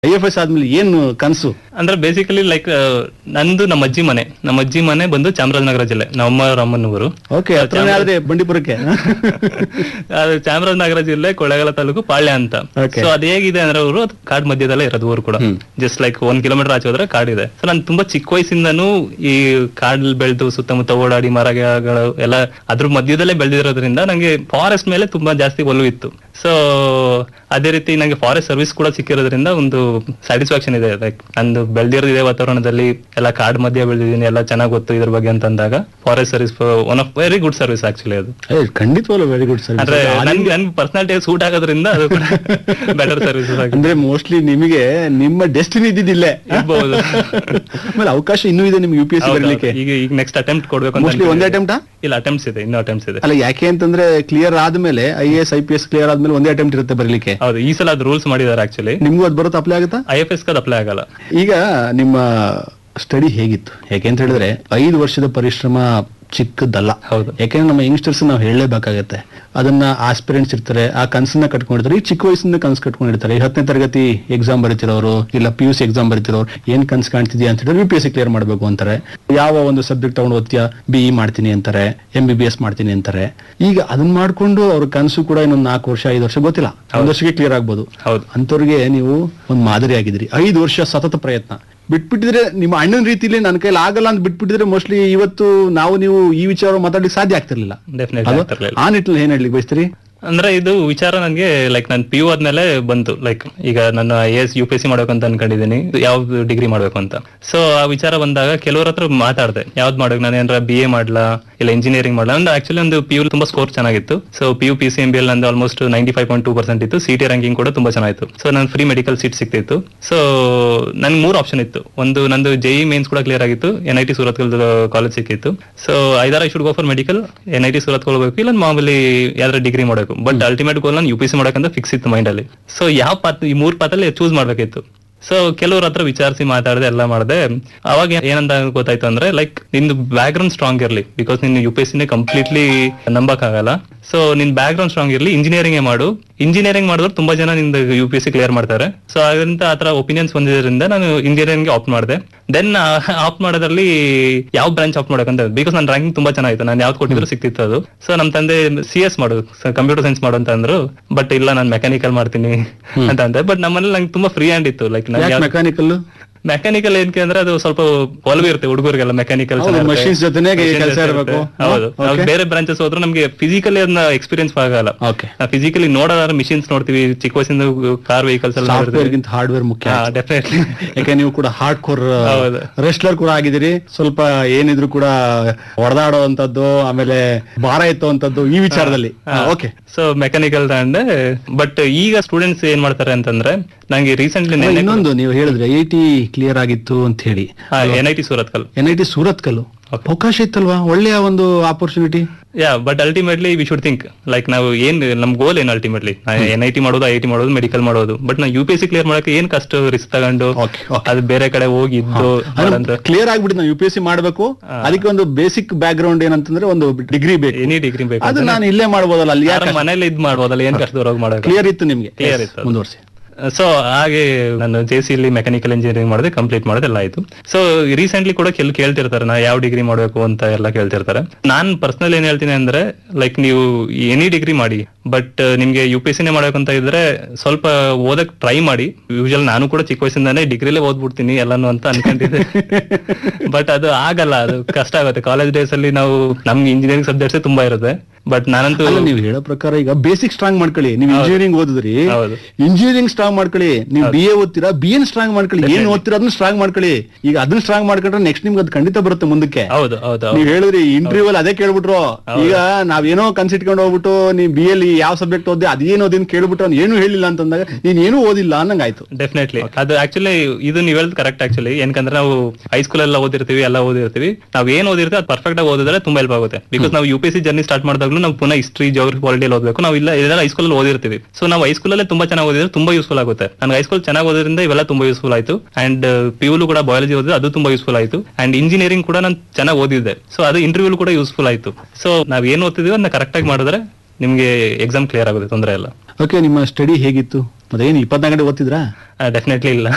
I F S ಆದ್ಮೇಲೆ ಏನು ಕನಸು ಅಂದ್ರೆ ಬೇಸಿಕಲಿ ಲೈಕ್ ನಂದು ನಮ್ಮ ಅಜ್ಜಿ ಮನೆ ನಮ್ಮ ಅಜ್ಜಿ ಮನೆ ಬಂದು ಚಾಮರಾಜನಗರ ಜಿಲ್ಲೆ ನಮ್ಮ ಅಮ್ಮನವರು ಓಕೆ ಹತ್ರನೇ ಆದ್ರೆ ಬಂಡೀಪುರಕ್ಕೆ ಅದು ಚಾಮರಾಜನಗರ ಜಿಲ್ಲೆ ಕೊಳ್ಳೇಗಾಲ ತಾಲೂಕು ಪಾಳ್ಯ ಅಂತ Okay. ಸೊ ಅದ್ ಹೇಗಿದೆ ಅಂದ್ರೆ ಅವರು ಕಾಡ್ ಮಧ್ಯದಲ್ಲೇ ಇರೋದು ಊರು ಕೂಡ ಜಸ್ಟ್ ಲೈಕ್ ಒಂದ್ ಕಿಲೋಮೀಟರ್ ಆಚೆ ಹೋದ್ರೆ ಕಾಡಿದೆ ಸೊ ನಾನು ತುಂಬಾ ಚಿಕ್ಕ ವಯಸ್ಸಿಂದನೂ ಈ ಕಾಡಲ್ಲಿ ಬೆಳೆದು ಸುತ್ತಮುತ್ತ ಓಡಾಡಿ ಮರಗಳು ಎಲ್ಲ ಅದ್ರ ಮಧ್ಯದಲ್ಲೇ ಬೆಳೆದಿರೋದ್ರಿಂದ ನಂಗೆ ಫಾರೆಸ್ಟ್ ಮೇಲೆ ತುಂಬಾ ಜಾಸ್ತಿ ಒಲವು ಇತ್ತು ಸೊ ಅದೇ ರೀತಿ ನಂಗೆ ಫಾರೆಸ್ಟ್ ಸರ್ವಿಸ್ ಕೂಡ ಸಿಕ್ಕಿರೋದ್ರಿಂದ ಒಂದು ಸ್ಯಾಟಿಸ್ಫ್ಯಾಕ್ಷನ್ ಇದೆ ಲೈಕ್ ನಂದು ಬೆಳೆದಿರೋದಿದೆ ವಾತಾವರಣದಲ್ಲಿ ಎಲ್ಲ ಕಾಡ್ ಮಧ್ಯ ಬೆಳೆದಿದ್ದೀನಿ ಎಲ್ಲ ಚೆನ್ನಾಗಿ ಗೊತ್ತು ಇದ್ರ ಬಗ್ಗೆ ಅಂತ ಅಂದಾಗ forest service one of very good service actually ಅದು ಏ, ಖಂಡಿತವಾಗ್ಲೂ ವೆರಿ ಗುಡ್ ಸರ್ ಅಂದ್ರೆ ನನ್ಗೆ ನನ್ ಪರ್ಸನಾಲಿಟಿ ಸೂಟ್ ಆಗೋದ್ರಿಂದ ಅದು ಕೂಡ ಬೆಟರ್ ಸರ್ವಿಸಸ್ ಆಗಿ ಅಂದ್ರೆ ಮೋಸ್ಟ್ಲಿ ನಿಮಗೆ ನಿಮ್ಮ ಡೆಸ್ಟಿನಿ ಇದ್ದಿದ್ದಿಲ್ಲೇ ಇರ್ಬೋದು ಆಮೇಲೆ ಅವಕಾಶ ಇನ್ನೂ ಇದೆ ನಿಮ್ಗೆ ಯು ಪಿ ಎಸ್ ಸಿ ಹೌದು, ಬರಲಿಕ್ಕೆ ಹೌದು. ಈಗ ಈಗ ನೆಕ್ಸ್ಟ್ ಅಟೆಂಪ್ಟ್ ಕೊಡ್ಬೇಕು ಅಂತ ಮೋಸ್ಟ್ಲಿ ಒಂದೇ ಅನ್ಕೊಂಡಿದ್ದೀನಿ. ಅಟೆಂಪ್ಟಾ ಇಲ್ಲ ಅಟೆಂಪ್ಟ್ಸ್ ಇದೆ ಇನ್ನೂ ಅಟೆಂಪ್ಟ್ಸ್ ಇದೆ ಅಲ್ಲ ಯಾಕೆ ಅಂತಂದ್ರೆ ಕ್ಲಿಯರ್ ಆದ್ಮೇಲೆ I S I P S clear ಆದ್ಮೇಲೆ ಒಂದೇ ಅಟೆಂಪ್ಟ್ ಇರುತ್ತೆ ಬರಲಿಕ್ಕೆ ಹೌದು ಈ ಸಲ ಅದು ರೂಲ್ಸ್ ಮಾಡಿದ್ದಾರೆ ಆಕ್ಚುಲಿ ನಿಮ್ಗೂ ಅದು ಬರುತ್ತೆ ಅಪ್ಲೈ ಆಗುತ್ತಾ ಐ ಎಫ್ ಎಸ್ ಕದ್ ಅಪ್ಲೈ ಆಗಲ್ಲ ಈಗ ನಿಮ್ಮ ಸ್ಟಡಿ ಹೇಗಿತ್ತು ಯಾಕೆ ಅಂತ ಹೇಳಿದ್ರೆ ಐದು ವರ್ಷದ ಪರಿಶ್ರಮ ಚಿಕ್ಕದಲ್ಲ ಹೌದು ಯಾಕೆಂದ್ರೆ ನಮ್ಮ ಯಂಗ್ಸ್ಟರ್ಸ್ ನಾವು ಹೇಳಲೇಬೇಕಾಗತ್ತೆ ಅದನ್ನ ಆಸ್ಪಿರೆಂಟ್ಸ್ ಇರ್ತಾರೆ ಆ ಕನಸನ್ನ ಕಟ್ಕೊಂಡಿರ್ತಾರೆ ಈ ಚಿಕ್ಕ ವಯಸ್ಸಿಂದ ಕನಸು ಕಟ್ಕೊಂಡಿರ್ತಾರೆ ಈ ಹತ್ತನೇ ತರಗತಿ ಎಕ್ಸಾಮ್ ಬರೀತಿರೋರು ಇಲ್ಲ ಪಿ ಯು ಸಿ ಎಕ್ಸಾಮ್ ಬರೀತಿರೋರು ಏನ್ ಕನಸು ಕಾಣ್ತಿದ್ಯಾ ಅಂತ ಹೇಳಿದ್ರೆ U P S C clear ಮಾಡ್ಬೇಕು ಅಂತಾರೆ ಯಾವ ಒಂದು ಸಬ್ಜೆಕ್ಟ್ ತಗೊಂಡು ಓದ್ತೀಯಾ ಬಿ ಇ ಮಾಡ್ತೀನಿ ಅಂತಾರೆ ಎಂ ಬಿ ಬಿ ಎಸ್ ಮಾಡ್ತೀನಿ ಅಂತಾರೆ ಈಗ ಅದನ್ನ ಮಾಡ್ಕೊಂಡು ಅವ್ರ ಕನಸು ಕೂಡ ಇನ್ನೊಂದು ನಾಲ್ಕು ವರ್ಷ ಐದು ವರ್ಷ ಗೊತ್ತಿಲ್ಲ ಒಂದು ವರ್ಷಕ್ಕೆ ಕ್ಲಿಯರ್ ಆಗ್ಬೋದು ಹೌದು ಅಂತವ್ರಿಗೆ ನೀವು ಒಂದು ಮಾದರಿ ಆಗಿದ್ರಿ ಐದು ವರ್ಷ ಸತತ ಪ್ರಯತ್ನ ಬಿಟ್ಬಿಟ್ಟಿದ್ರೆ ನಿಮ್ಮ ಅಣ್ಣನ ರೀತಿಲಿ ನನ್ನ ಕೈಲಿ ಆಗಲ್ಲ ಅಂತ ಬಿಟ್ಬಿಟ್ಟಿದ್ರೆ ಮೋಸ್ಟ್ಲಿ ಇವತ್ತು ನಾವು ನೀವು ಈ ವಿಚಾರ ಮಾತಾಡ್ಲಿಕ್ಕೆ ಸಾಧ್ಯ ಆಗ್ತಿರ್ಲಿಲ್ಲ ಡೆಫಿನೆಟ್ ಅಲ್ವಾ? ಆಗ್ತಿರ್ಲಿಲ್ಲ ಆ ನಿಟ್ಟಿನಲ್ಲಿ ಏನ್ ಹೇಳ್ಲಿಕ್ಕೆ ಬಯಸ್ತೀರಿ ಅಂದ್ರೆ ಇದು ವಿಚಾರ ನನಗೆ ಲೈಕ್ ನಾನು ಪಿ ಯು ಆದ್ಮೇಲೆ ಬಂತು ಲೈಕ್ ಈಗ ನಾನು I S U P S C ಮಾಡ್ಬೇಕು ಅಂತ ಅನ್ಕೊಂಡಿದ್ದೀನಿ ಯಾವ ಡಿಗ್ರಿ ಮಾಡ್ಬೇಕು ಅಂತ ಸೊ ಆ ವಿಚಾರ ಬಂದಾಗ ಕೆಲವ್ರ ಹತ್ರ ಮಾತಾಡ್ದೆ ಯಾವ್ದು ಮಾಡ್ಬೇಕು ನಾನು ಏನಾರ ಬಿ ಎ ಮಾಡ್ಲಾ ಇಲ್ಲ ಇಂಜಿನಿಯರಿಂಗ್ ಮಾಡ್ಲಾ ಅಂದ್ರೆ ಆಕ್ಚುಲಿ ಒಂದು ಪಿ ಯು ತುಂಬಾ ಸ್ಕೋರ್ ಚೆನ್ನಾಗಿತ್ತು so P U P C M B L ನಂದು almost ninety five point two percent ಇತ್ತು ಸಿ ಟಿ ರ್ಯಾಂಕಿಂಗ್ ಕೂಡ ತುಂಬಾ ಚೆನ್ನಾಗಿತ್ತು ಸೊ ನಾನು ಫ್ರೀ ಮೆಡಿಕಲ್ ಸೀಟ್ ಸಿಕ್ತಿತ್ತು ಸೊ ನನ್ಗೆ ಮೂರು ಆಪ್ಷನ್ ಇತ್ತು ಒಂದು ನಂದು ಜೆ ಇ ಮೇನ್ಸ್ ಕೂಡ ಕ್ಲಿಯರ್ ಆಗಿತ್ತು N I T Surat college ಸಿಕ್ಕಿತ್ತು ಸೊ ಐದಾರ I should go for medical N I T Surat ಹೋಗ್ಬೇಕು ಇಲ್ಲ ಮಾಮೂಲಿ ಯಾವ್ದಾರ ಡಿಗ್ರಿ ಮಾಡಬೇಕು ಬಟ್ ಅಲ್ಟಿಮೇಟ್ ಗೋಲ್ ನಾನು ಯು ಪಿ ಸಿ ಮಾಡಬೇಕಂತ ಫಿಕ್ಸ್ ಇತ್ತು ಮೈಂಡ್ ಅಲ್ಲಿ ಸೊ ಯಾವ ಪಾತ್ ಈ ಮೂರ್ ಪಾತಲ್ಲಿ ಚೂಸ್ ಮಾಡ್ಬೇಕಿತ್ತು ಸೊ ಕೆಲವ್ರ ಹತ್ರ ವಿಚಾರಿಸಿ ಮಾತಾಡದೆ ಎಲ್ಲ ಮಾಡಿದೆ ಅವಾಗ ಏನಂತ ಗೊತ್ತಾಯ್ತು ಅಂದ್ರೆ ಲೈಕ್ ನಿಂದು ಬ್ಯಾಕ್ ಗ್ರೌಂಡ್ ಸ್ಟ್ರಾಂಗ್ ಇರಲಿ ಬಿಕಾಸ್ ನಿನ್ನ ಯು ಪಿ ಎಸ್ ಸಿನೇ ಕಂಪ್ಲೀಟ್ಲಿ ನಂಬಕ್ ಆಗಲ್ಲ ಸೊ ನಿನ್ ಬ್ಯಾಕ್ ಗ್ರೌಂಡ್ ಸ್ಟ್ರಾಂಗ್ ಇರಲಿ ಇಂಜಿನಿಯರಿಂಗ್ ಮಾಡು ಇಂಜಿನಿಯರಿಂಗ್ ಮಾಡಿದ್ರೆ ತುಂಬಾ ಜನ ನಿಂದು U P S C clear ಮಾಡ್ತಾರೆ ಸೊ ಅದರಿಂದ ಆತರ ಒಪಿನಿಯನ್ಸ್ ಬಂದಿದ್ದರಿಂದ ನಾನು ಇಂಜಿನಿಯರಿಂಗ್ ಆಪ್ಟ್ ಮಾಡಿದೆ ದೆನ್ ಆಪ್ಟ್ ಮಾಡೋದ್ರಲ್ಲಿ ಯಾವ ಬ್ರಾಂಚ್ ಆಪ್ಟ್ ಮಾಡಬೇಕಂತ ಬಿಕಾಸ್ ನನ್ನ ರ್ಯಾಂಕಿಂಗ್ ತುಂಬಾ ಚೆನ್ನಾಗಿತ್ತು ನಾನು ಯಾವ್ದು ಕೊಟ್ಟಿದ್ರು ಸಿಕ್ತಿತ್ತು ಅದು ಸೊ ನಮ್ ತಂದೆ ಸಿ ಎಸ್ ಮಾಡು ಕಂಪ್ಯೂಟರ್ ಸೈನ್ಸ್ ಮಾಡು ಅಂತ ಅಂದ್ರು ಬಟ್ ಇಲ್ಲ ನಾನು ಮೆಕ್ಯಾನಿಕಲ್ ಮಾಡ್ತೀನಿ ಅಂತ ಅಂದೆ ಬಟ್ ನಮ್ಮಲ್ಲಿ ನಂಗೆ ತುಂಬಾ ಫ್ರೀ ಹ್ಯಾಂಡ್ ಇತ್ತು ಲೈಕ್ ಯಾಕೆ ಮೆಕ್ಯಾನಿಕಲ್ ಮೆಕ್ಯಾನಿಕಲ್ ಏನಕ್ಕೆ ಅಂದ್ರೆ ಅದು ಸ್ವಲ್ಪ ಒಲವು ಇರುತ್ತೆ ಹುಡುಗರಿಗೆಲ್ಲ ಮೆಕ್ಯಾನಿಕಲ್ ಹೌದು, machines ಜೊತೆನೇ ಕೆಲ್ಸ ಇರ್ಬೇಕು. ಹೌದು ಹ್ಮ್, ನಾವು okay. ಬೇರೆ ಬ್ರಾಂಚಸ್ ಹೋದ್ರೆ ನಮ್ಗೆ ಫಿಸಿಕಲಿ ಅದನ್ನ ಎಕ್ಸ್ಪೀರಿಯನ್ಸ್ ಆಗಲ್ಲ ಓಕೆ ನಾವು ಫಿಸಿಕಲಿ ನೋಡೋದಾದ್ರೆ ಮಿಷಿನ್ಸ್ ನೋಡ್ತೀವಿ ಚಿಕ್ಕ ವಯಸ್ಸಿಂದ ಕಾರ್ ವೆಹಿಕಲ್ಸ್ ಎಲ್ಲ ಸಾಫ್ಟ್ವೇರ್ ಗಿಂತ ಹಾರ್ಡ್ವೇರ್ ಮುಖ್ಯ ಡೆಫಿನೆಟ್ಲಿ ಯಾಕೆ ನೀವು ಕೂಡ ಹಾರ್ಡ್ ಕೋರ್ ಹೌದು. ರೆಸ್ಲರ್ ಕೂಡ ಆಗಿದ್ದೀರಿ ಸ್ವಲ್ಪ ಏನಿದ್ರು ಕೂಡ ಹೊಡೆದಾಡುವಂತದ್ದು ಆಮೇಲೆ ಭಾರ ಎತ್ತುವಂತದ್ದು ಈ ವಿಚಾರದಲ್ಲಿ ಓಕೆ ಸೊ ಮೆಕ್ಯಾನಿಕಲ್ ತಗೊಂಡೆ ಬಟ್ ಈಗ ಸ್ಟೂಡೆಂಟ್ಸ್ ಏನ್ ಮಾಡ್ತಾರೆ ಅಂತಂದ್ರೆ ನಂಗೆ ರೀಸೆಂಟ್ಲಿ ಇನ್ನೊಂದು ನೀವು ಹೇಳಿದ್ರೆ ಐ ಟಿ ಕ್ಲಿಯರ್ ಆಗಿತ್ತು ಅಂತ ಹೇಳಿ ಎನ್ ಐ ಟಿ ಸೂರತ್ ಕಲ್ ಎನ್ ಐ ಟಿ ಸೂರತ್ ಕಲ್ಲು ಅವಕಾಶ ಇತ್ತಲ್ವಾ ಒಳ್ಳೆಯ ಒಂದು opportunity yeah but ultimately we should think like ನಾವು ಏನ್ ನಮ್ ಗೋಲ್ ಏನು ಅಲ್ಟಿಮೇಟ್ಲಿ ಎನ್ ಐ ಟಿ ಮಾಡೋದು ಐ ಟಿ ಮಾಡೋದು ಮೆಡಿಕಲ್ ಮಾಡೋದು ಬಟ್ ನಾವು U P S C clear ಮಾಡಕ್ಕೆ ಏನ್ ಕಷ್ಟ ರಿಸ್ಕ್ ತಗೊಂಡು ಓಕೆ ಅದು ಬೇರೆ ಕಡೆ ಹೋಗಿ ಇದ್ದು ಮಾಡಂತ ಕ್ಲಿಯರ್ ಆಗ್ಬಿಟ್ಟು ನಾವು ಯು ಪಿ ಎಸ್ ಸಿ ಮಾಡಬೇಕು ಅದಕ್ಕೆ ಒಂದು ಬೇಸಿಕ್ ಬ್ಯಾಕ್ ಗ್ರೌಂಡ್ ಏನಂತಂದ್ರೆ ಒಂದು ಡಿಗ್ರಿ ಬೇಕು ಎನಿ ಡಿಗ್ರಿ ಬೇಕು ಅದು ನಾನು ಇಲ್ಲೇ ಮಾಡ್ಬೋದಲ್ಲ ಅಲ್ಲಿ ಯಾಕೆ ಮನೇಲಿ ಇದ್ ಮಾಡ್ಬೋದಲ್ಲ ಏನ್ ಕಷ್ಟ ದೂರ ಮಾಡಕ್ಕೆ ಕ್ಲಿಯರ್ ಇತ್ತು ನಿಮ್ಗೆ Clear Yes, ಇತ್ತು ಅದು. ಮುಂದುವರ್ಸಿ ಸೊ ಹಾಗೆ ನಾನು ಜೆ ಸಿ ಇಲ್ಲಿ ಮೆಕ್ಯಾನಿಕಲ್ ಇಂಜಿನಿಯರಿಂಗ್ ಮಾಡಿದೆ ಕಂಪ್ಲೀಟ್ ಮಾಡೋದು ಎಲ್ಲ ಆಯ್ತು ಸೊ ರೀಸೆಂಟ್ಲಿ ಕೂಡ ಕೆಲ ಕೇಳ್ತಿರ್ತಾರೆ ನಾ ಯಾವ ಡಿಗ್ರಿ ಮಾಡಬೇಕು ಅಂತ ಎಲ್ಲ ಕೇಳ್ತಿರ್ತಾರೆ ನಾನ್ ಪರ್ಸನಲ್ ಏನ್ ಹೇಳ್ತೀನಿ ಅಂದ್ರೆ ಲೈಕ್ ನೀವು ಎನಿ ಡಿಗ್ರಿ ಮಾಡಿ ಬಟ್ ನಿಮ್ಗೆ ಯು ಪಿ ಸಿನೇ ಮಾಡ್ಬೇಕು ಅಂತ ಇದ್ರೆ ಸ್ವಲ್ಪ ಓದಕ್ ಟ್ರೈ ಮಾಡಿ ಯೂಶಲ್ ನಾನು ಕೂಡ ಚಿಕ್ಕ ವಯಸ್ಸಿಂದಾನೇ ಡಿಗ್ರಿಲೇ ಓದ್ಬಿಡ್ತೀನಿ ಎಲ್ಲಾನು ಅಂತ ಅನ್ಕೊಂಡಿದ್ದೆ ಬಟ್ ಅದು ಆಗಲ್ಲ ಅದು ಕಷ್ಟ ಆಗುತ್ತೆ ಕಾಲೇಜ್ ಡೇಸ್ ಅಲ್ಲಿ ನಾವು ನಮ್ಗೆ ಇಂಜಿನಿಯರಿಂಗ್ ಸಬ್ಜೆಕ್ಟ್ಸ್ ತುಂಬಾ ಇರುತ್ತೆ ಬಟ್ ನಾನಂತೂ ಅಲ್ಲ ನೀವು ಹೇಳೋ ಪ್ರಕಾರ ಈಗ ಬೇಸಿಕ್ ಸ್ಟ್ರಾಂಗ್ ಮಾಡ್ಕೊಳ್ಳಿ ನೀವು ಇಂಜಿನಿಯರಿಂಗ್ ಓದಿದ್ರಿ ಹೌದು. ಇಂಜಿನಿಯರಿಂಗ್ ಸ್ಟ್ರಾಂಗ್ ಮಾಡ್ಕೊಳ್ಳಿ ನೀವು ಬಿ ಎ ಓದ್ತೀರಾ ಬಿ ಎನ್ ಸ್ಟ್ರಾಂಗ್ ಮಾಡ್ಕೊಳ್ಳಿ ಏನ್ ಓದ್ತೀರಾ ಅದನ್ನ ಸ್ಟ್ರಾಂಗ್ ಮಾಡ್ಕೊಳ್ಳಿ ಈಗ ಅದನ್ನ ಸ್ಟ್ರಾಂಗ್ ಮಾಡ್ಕೊಂಡ್ರೆ ನೆಕ್ಸ್ಟ್ ನಿಮ್ಗೆ ಅದು ಖಂಡಿತ ಬರುತ್ತೆ ಮುಂದಕ್ಕೆ ಹೌದು ಹೌದು ಹೌದು ನೀವ್ ಹೇಳಿದ್ರಿ ಇಂಟರ್ವ್ಯೂ ಅಲ್ಲಿ ಅದೇ ಕೇಳ್ಬಿಟ್ರು ಈಗ ನಾವೇನೋ ಕನ್ಸಿಟ್ಕೊಂಡು ಹೋಗ್ಬಿಟ್ಟು ನೀವ್ ಬಿ ಎಲ್ ಯಾವ ಸಬ್ಜೆಕ್ಟ್ ಓದಿ ಅದೇನು ಓದಿ ಅಂತ ಕೇಳ್ಬಿಟ್ಟು ಅವ್ನು ಏನು ಹೇಳಿಲ್ಲ ಅಂತಂದಾಗ ನೀನ್ ಏನೂ ಓದಿಲ್ಲ ಅನ್ನಂಗಾಯ್ತು ಡೆಫಿನೆಟ್ಲಿ ಅದು ಆಕ್ಚುಲಿ ಇದು ನೀವ್ ಹೇಳದ್ ಕರೆಕ್ಟ್ ಆಕ್ಚುಲಿ ಏನಕಂದ್ರೆ ನಾವು ಹೈಸ್ಕೂಲ್ ಎಲ್ಲ ಓದಿರ್ತೀವಿ ಎಲ್ಲ ಓದಿರ್ತೀವಿ ನಾವ್ ಏನ್ ಓದಿರ್ತೀವಿ ಅದು ಪರ್ಫೆಕ್ಟ್ ಆಗಿ ಓದಿದ್ರೆ ತುಂಬಾ ಹೆಲ್ಪ್ ಆಗುತ್ತೆ ಬಿಕಾಸ್ ನಾವು U P C journey start ಮಾಡಿದಾಗ್ಲೂ ನಾವು ಪುನಃ ಹಿಸ್ಟ್ರಿ ಜೋಗ್ರಫಿ ಪಾಲಿಟಿಯಲ್ಲಿ ಓದಬೇಕು ನಾವು ಇಲ್ಲ ಇದೆಲ್ಲ ಹೈಸ್ಕೂಲ್ ಅಲ್ಲಿ ಓದಿರ್ತೀವಿ ಸೊ ನಾವು ಹೈಸ್ಕೂಲ್ ಅಲ್ಲೇ ತುಂಬಾ ಚೆನ್ನಾಗಿ ಓದಿದ್ರೆ ತುಂಬಾ ಯೂಸ್ಫುಲ್ ಆಗುತ್ತೆ ನನ್ಗೆ ಹೈಸ್ಕೂಲ್ ಚೆನ್ನಾಗಿ ಓದೋದ್ರಿಂದ ಇವೆಲ್ಲ ತುಂಬಾ ಯೂಸ್ಫುಲ್ ಆಯ್ತು ಅಂಡ್ ಪಿಯುಲು ಕೂಡ ಬಯಾಲಜಿ ಓದಿದ್ರೆ ಅದು ತುಂಬಾ ಯೂಸ್ಫುಲ್ ಆಯ್ತು ಅಂಡ್ ಇಂಜಿನಿಯರಿಂಗ್ ಕೂಡ ನಾನು ಚೆನ್ನಾಗಿ ಓದಿದ್ದೆ ಸೊ ಅದು ಇಂಟರ್ವ್ಯೂ ಕೂಡ ಯೂಸ್ಫುಲ್ ಆಯ್ತು ಸೊ ನಾವ್ ಏನ್ ಓದ್ತಿದೀವಿ ಅದನ್ನ ಕರೆಕ್ಟ್ ಆಗಿ ಮಾಡಿದ್ರೆ ನಿಮ್ಗೆ ಎಕ್ಸಾಮ್ ಕ್ಲಿಯರ್ ಆಗುತ್ತೆ ತೊಂದರೆ ಇಲ್ಲ ಓಕೆ ನಿಮ್ಮ ಸ್ಟಡಿ ಹೇಗಿತ್ತು ಮತ್ತೆ ಏನು ಇಪ್ಪತ್ನಾಲ್ಕು ಗಂಟೆ ಓದ್ತಿದ್ರಾ ಡೆಫಿನೆಟ್ಲಿ ಇಲ್ಲ